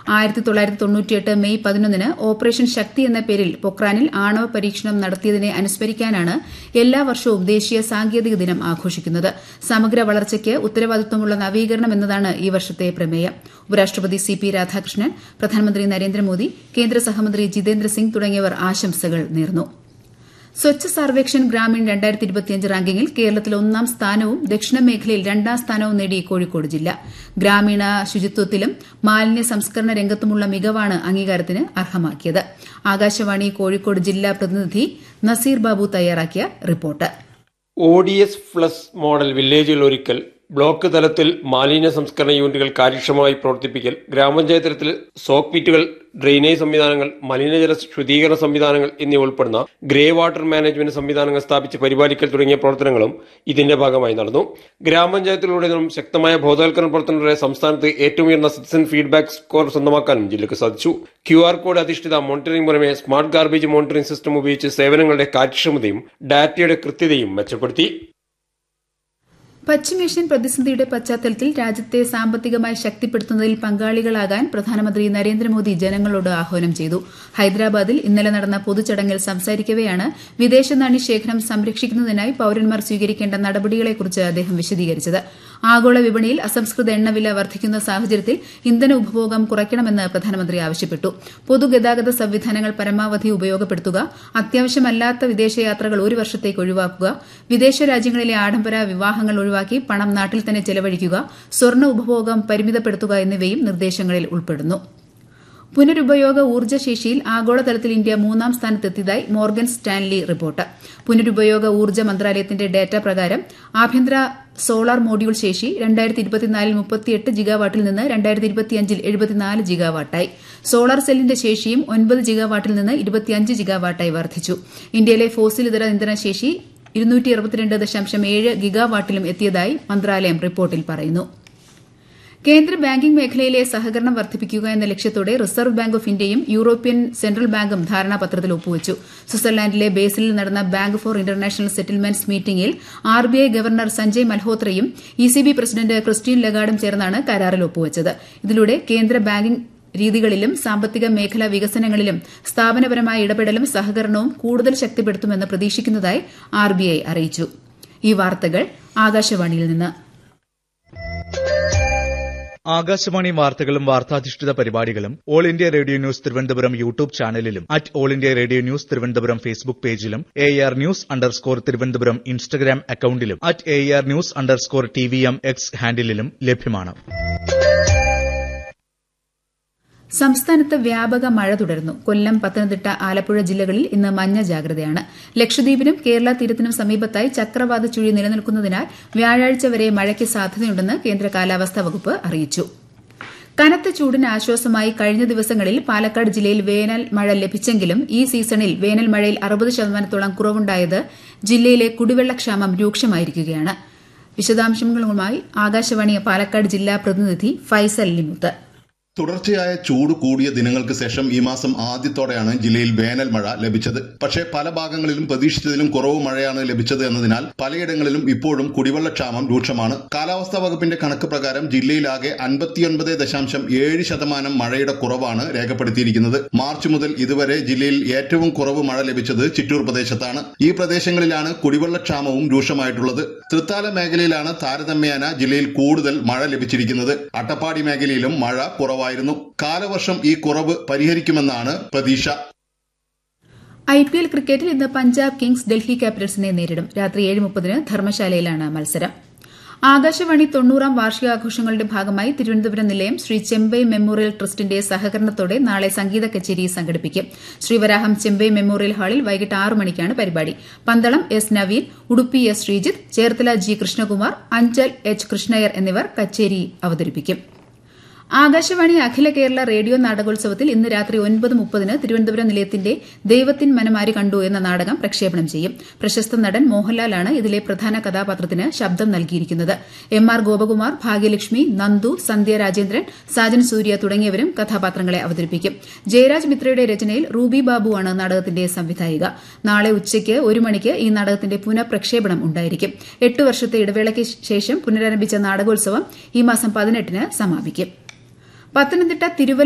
ആയിരത്തി തൊള്ളായിരത്തി തൊണ്ണൂറ്റിയെട്ട് മെയ് പതിനൊന്നിന് ഓപ്പറേഷൻ ശക്തി എന്ന പേരിൽ പൊക്രാനിൽ ആണവ പരീക്ഷണം നടത്തിയതിനെ അനുസ്മരിക്കാനാണ് എല്ലാ വർഷവും ദേശീയ സാങ്കേതിക ദിനം ആഘോഷിക്കുന്നത് സമഗ്ര വളർച്ചയ്ക്ക് ഉത്തരവാദിത്വമുള്ള നവീകരണം എന്നതാണ് ഈ വർഷത്തെ പ്രമേയം ഉപരാഷ്ട്രപതി സി പി രാധാകൃഷ്ണൻ പ്രധാനമന്ത്രി നരേന്ദ്രമോദി കേന്ദ്ര സഹമന്ത്രി ജിതേന്ദ്ര സിംഗ് തുടങ്ങിയവർ ആശംസകൾ നേർന്നു സ്വച്ഛ് സർവേക്ഷൺ ഗ്രാമീൺ രണ്ടായിരത്തി ഇരുപത്തിയഞ്ച് റാങ്കിങ്ങിൽ കേരളത്തിൽ ഒന്നാം സ്ഥാനവും ദക്ഷിണ മേഖലയിൽ രണ്ടാം സ്ഥാനവും നേടി കോഴിക്കോട് ജില്ല ഗ്രാമീണ ശുചിത്വത്തിലും മാലിന്യ സംസ്കരണ രംഗത്തുമുള്ള മികവാണ് അംഗീകാരത്തിന് അർഹമാക്കിയത് ആകാശവാണി കോഴിക്കോട് ജില്ലാ പ്രതിനിധി നസീർ ബാബു തയ്യാറാക്കിയ report O D S plus model വില്ലേജുകൾ ഒരുക്കൽ ബ്ലോക്ക് തലത്തിൽ മാലിന്യ സംസ്കരണ യൂണിറ്റുകൾ കാര്യക്ഷമമായി പ്രവർത്തിപ്പിക്കൽ ഗ്രാമപഞ്ചായത്ത് തലത്തിൽ സോക്ക് പിറ്റുകൾ ഡ്രെയിനേജ് സംവിധാനങ്ങൾ മലിനജല ശുദ്ധീകരണ സംവിധാനങ്ങൾ എന്നിവ ഉൾപ്പെടുന്ന ഗ്രേ വാട്ടർ മാനേജ്മെന്റ് സംവിധാനങ്ങൾ സ്ഥാപിച്ച് പരിപാലിക്കൽ തുടങ്ങിയ പ്രവർത്തനങ്ങളും ഇതിന്റെ ഭാഗമായി നടന്നു ഗ്രാമപഞ്ചായത്തിലൂടെ നിന്നും ശക്തമായ ബോധവൽക്കരണ പ്രവർത്തനങ്ങളുടെ സംസ്ഥാനത്ത് ഏറ്റവും ഉയർന്ന സിറ്റിസൺ ഫീഡ്ബാക്ക് സ്കോർ സ്വന്തമാക്കാനും ജില്ലയ്ക്ക് സാധിച്ചു ക്യു ആർ കോഡ് അധിഷ്ഠിത മോണിറ്ററിംഗ് പുറമെ സ്മാർട്ട് ഗാർബേജ് മോണിറ്ററിംഗ് സിസ്റ്റം ഉപയോഗിച്ച് സേവനങ്ങളുടെ കാര്യക്ഷമതയും ഡാറ്റയുടെ കൃത്യതയും മെച്ചപ്പെടുത്തി പശ്ചിമേഷ്യൻ പ്രതിസന്ധിയുടെ പശ്ചാത്തലത്തിൽ രാജ്യത്തെ സാമ്പത്തികമായി ശക്തിപ്പെടുത്തുന്നതിൽ പങ്കാളികളാകാൻ പ്രധാനമന്ത്രി നരേന്ദ്രമോദി ജനങ്ങളോട് ആഹ്വാനം ചെയ്തു ഹൈദരാബാദിൽ ഇന്നലെ നടന്ന പൊതുചടങ്ങിൽ സംസാരിക്കവെയാണ് വിദേശ നാണ്യ ശേഖരം സംരക്ഷിക്കുന്നതിനായി പൌരന്മാർ സ്വീകരിക്കേണ്ട നടപടികളെക്കുറിച്ച് അദ്ദേഹം വിശദീകരിച്ചത് ആഗോള വിപണിയിൽ അസംസ്കൃത എണ്ണവില വർദ്ധിക്കുന്ന സാഹചര്യത്തിൽ ഇന്ധന ഉപഭോഗം കുറയ്ക്കണമെന്ന് പ്രധാനമന്ത്രി ആവശ്യപ്പെട്ടു പൊതുഗതാഗത സംവിധാനങ്ങൾ പരമാവധി ഉപയോഗപ്പെടുത്തുക അത്യാവശ്യമല്ലാത്ത വിദേശയാത്രകൾ ഒരു വർഷത്തേക്ക് ഒഴിവാക്കുക വിദേശ രാജ്യങ്ങളിലെ ആഡംബര വിവാഹങ്ങൾ ഒഴിവാക്കി പണം നാട്ടിൽ തന്നെ ചെലവഴിക്കുക സ്വർണ്ണ ഉപഭോഗം പരിമിതപ്പെടുത്തുക എന്നിവയും നിർദ്ദേശങ്ങളിൽ ഉൾപ്പെടുന്നു പുനരുപയോഗ ഊർജ്ജശേഷിയിൽ ആഗോളതലത്തിൽ ഇന്ത്യ മൂന്നാം സ്ഥാനത്തെത്തിയതായി മോർഗൻ സ്റ്റാൻലി റിപ്പോർട്ട് പുനരുപയോഗ ഊർജ്ജ മന്ത്രാലയത്തിന്റെ ഡാറ്റ പ്രകാരം ആഭ്യന്തര സോളാർ മോഡ്യൂൾ ശേഷി രണ്ടായിരത്തി ഇരുപത്തിനാലിൽ മുപ്പത്തിയെട്ട് ജിഗാവാട്ടിൽ നിന്ന് രണ്ടായിരത്തി ഇരുപത്തിയഞ്ചിൽ എഴുപത്തിനാല് ജിഗാവാട്ടായി സോളാർ സെല്ലിന്റെ ശേഷിയും ഒൻപത് ജിഗാവാട്ടിൽ നിന്ന് ഇരുപത്തിയഞ്ച് ജിഗാവാട്ടായി വർദ്ധിച്ചു ഇന്ത്യയിലെ ഫോസിൽ ഇതര ഇന്ധന ശേഷി ഇരുന്നൂറ്റി അറുപത്തിരണ്ട് ദശാംശം ഏഴ് ഗിഗാവാട്ടിലും എത്തിയതായി മന്ത്രാലയം റിപ്പോർട്ടിൽ പറയുന്നു കേന്ദ്ര ബാങ്കിംഗ് മേഖലയിലെ സഹകരണം വർദ്ധിപ്പിക്കുക എന്ന ലക്ഷ്യത്തോടെ റിസർവ് ബാങ്ക് ഓഫ് ഇന്ത്യയും യൂറോപ്യൻ സെൻട്രൽ ബാങ്കും ധാരണാപത്രത്തിൽ ഒപ്പുവച്ചു സ്വിറ്റ്സർലാൻഡിലെ ബേസിലിൽ നടന്ന ബാങ്ക് ഫോർ ഇന്റർനാഷണൽ സെറ്റിൽമെന്റ്സ് മീറ്റിംഗിൽ ആർബിഐ ഗവർണർ സഞ്ജയ് മൽഹോത്രയും ഇസിബി പ്രസിഡന്റ് ക്രിസ്റ്റീൻ ലഗാർഡും ചേർന്നാണ് കരാറിൽ ഒപ്പുവച്ചത് ഇതിലൂടെ കേന്ദ്ര ബാങ്കിംഗ് രീതികളിലും സാമ്പത്തിക മേഖലാ വികസനങ്ങളിലും സ്ഥാപനപരമായ ഇടപെടലും സഹകരണവും കൂടുതൽ ശക്തിപ്പെടുത്തുമെന്ന് പ്രതീക്ഷിക്കുന്നതായി ആർബിഐ അറിയിച്ചു ഈ വാർത്തകൾ ആകാശവാണിയിൽ നിന്ന് ആകാശവാണി വാർത്തകളും വാർത്താധിഷ്ഠിത പരിപാടികളും All India Radio News Thiruvananthapuram YouTube ചാനലിലും at All India Radio News Thiruvananthapuram Facebook പേജിലും A R news underscore Thiruvananthapuram Instagram അക്കൌണ്ടിലും at A R news underscore T V M X ഹാൻഡിലും ലഭ്യമാണ് സംസ്ഥാനത്ത് വ്യാപക മഴ തുടരുന്നു കൊല്ലം പത്തനംതിട്ട ആലപ്പുഴ ജില്ലകളിൽ ഇന്ന് മഞ്ഞ ജാഗ്രതയാണ് ലക്ഷദ്വീപിനും കേരള തീരത്തിനും സമീപത്തായി ചക്രവാത ചുഴി നിലനിൽക്കുന്നതിനാൽ വ്യാഴാഴ്ച വരെ മഴയ്ക്ക് സാധ്യതയുണ്ടെന്ന് കേന്ദ്ര കാലാവസ്ഥാ വകുപ്പ് അറിയിച്ചു കനത്ത ചൂടിന് ആശ്വാസമായി കഴിഞ്ഞ ദിവസങ്ങളിൽ പാലക്കാട് ജില്ലയിൽ വേനൽ മഴ ലഭിച്ചെങ്കിലും ഈ സീസണിൽ വേനൽ മഴയിൽ അറുപത് ശതമാനത്തോളം കുറവുണ്ടായത് ജില്ലയിലെ കുടിവെള്ളക്ഷാമം രൂക്ഷമായിരിക്കുകയാണ് വിശദാംശങ്ങളുമായി ആകാശവാണി പാലക്കാട് ജില്ലാ പ്രതിനിധി ഫൈസൽ ലിമുത്ത് തുടർച്ചയായ ചൂട് കൂടിയ ദിനങ്ങൾക്ക് ശേഷം ഈ മാസം ആദ്യത്തോടെയാണ് ജില്ലയിൽ വേനൽ മഴ ലഭിച്ചത് പക്ഷേ പല ഭാഗങ്ങളിലും പ്രതീക്ഷിച്ചതിലും കുറവ് മഴയാണ് ലഭിച്ചത് എന്നതിനാൽ പലയിടങ്ങളിലും ഇപ്പോഴും കുടിവെള്ളക്ഷാമം രൂക്ഷമാണ് കാലാവസ്ഥാ വകുപ്പിന്റെ കണക്ക് പ്രകാരം ജില്ലയിലാകെ അൻപത്തിയൊൻപത് ദശാംശം ഏഴ് ശതമാനം മഴയുടെ കുറവാണ് രേഖപ്പെടുത്തിയിരിക്കുന്നത് മാർച്ച് മുതൽ ഇതുവരെ ജില്ലയിൽ ഏറ്റവും കുറവ് മഴ ലഭിച്ചത് ചിറ്റൂർ പ്രദേശത്താണ് ഈ പ്രദേശങ്ങളിലാണ് കുടിവെള്ളക്ഷാമവും രൂക്ഷമായിട്ടുള്ളത് തൃത്താല മേഖലയിലാണ് താരതമ്യേന ജില്ലയിൽ കൂടുതൽ മഴ ലഭിച്ചിരിക്കുന്നത് അട്ടപ്പാടി മേഖലയിലും മഴ കുറവായിരുന്നു കാലവർഷം ഈ കുറവ് പരിഹരിക്കുമെന്നാണ് പ്രതീക്ഷ ഐ പി എൽ ക്രിക്കറ്റിൽ ഇന്ന് പഞ്ചാബ് കിങ്സ് ഡൽഹി ക്യാപിറ്റൽസിനെ നേരിടും രാത്രി ഏഴ് മുപ്പതിന് ധർമ്മശാലയിലാണ് മത്സരം ആകാശവാണി തൊണ്ണൂറാം വാർഷികാഘോഷങ്ങളുടെ ഭാഗമായി തിരുവനന്തപുരം നിലയം ശ്രീ ചെമ്പൈ മെമ്മോറിയൽ ട്രസ്റ്റിന്റെ സഹകരണത്തോടെ നാളെ സംഗീത കച്ചേരി സംഘടിപ്പിക്കും ശ്രീവരാഹം ചെമ്പൈ മെമ്മോറിയൽ ഹാളിൽ വൈകിട്ട് ആറ് മണിക്കാണ് പരിപാടി Pandalam S Naveen Udupi S Sreejith Cherthala G Krishnakumar Anchal H Krishnaiyer എന്നിവർ കച്ചേരി അവതരിപ്പിക്കും ആകാശവാണി അഖില കേരള റേഡിയോ നാടകോത്സവത്തിൽ ഇന്ന് രാത്രി ഒൻപത് മുപ്പതിന് തിരുവനന്തപുരം നിലയത്തിന്റെ ദൈവത്തിൻ മനമാരി കണ്ടു എന്ന നാടകം പ്രക്ഷേപണം ചെയ്യും പ്രശസ്ത നടൻ മോഹൻലാലാണ് ഇതിലെ പ്രധാന കഥാപാത്രത്തിന് ശബ്ദം നൽകിയിരിക്കുന്നത് എം ആർ ഗോപകുമാർ ഭാഗ്യലക്ഷ്മി നന്ദു സന്ധ്യ രാജേന്ദ്രൻ സാജൻ സൂര്യ തുടങ്ങിയവരും കഥാപാത്രങ്ങളെ അവതരിപ്പിക്കും ജയരാജ് മിത്രയുടെ രചനയിൽ റൂബി ബാബുവാണ് നാടകത്തിന്റെ സംവിധായിക നാളെ ഉച്ചയ്ക്ക് ഒരു മണിക്ക് ഈ നാടകത്തിന്റെ പുനഃപ്രക്ഷേപണം ഉണ്ടായിരിക്കും എട്ട് വർഷത്തെ ഇടവേളയ്ക്ക് ശേഷം പുനരാരംഭിച്ച നാടകോത്സവം ഈ മാസം പതിനെട്ടിന് സമാപിക്കും പത്തനംതിട്ട തിരുവല്ല